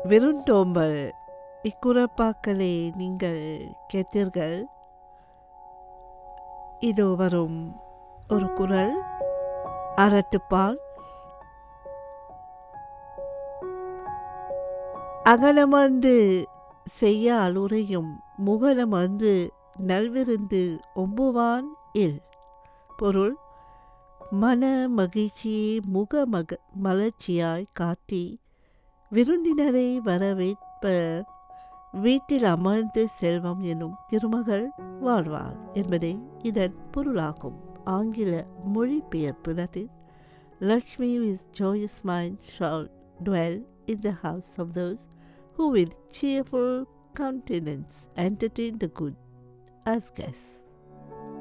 விருண்டோம்பல் இக்குறப்பாக்களை நீங்கள் கேட்டீர்கள் இதோ வரும் ஒரு குரல் அறத்துப்பால் அகலமர்ந்து செய்யால் உரையும் முகலமர்ந்து நல்விருந்து ஒம்புவான் இல் பொருள் மன மகிழ்ச்சியை முக மக மலர்ச்சியாய் காட்டி விருந்தினரை வரவேற்ப வீட்டில் அமர்ந்து செல்வம் எனும் திருமகள் வாழ்வாள் என்பதே இதன் பொருளாகும் ஆங்கில மொழிபெயர்ப்பு that is Lakshmi with joyous mind shall dwell in the house of those who with cheerful countenance entertain the good as guests.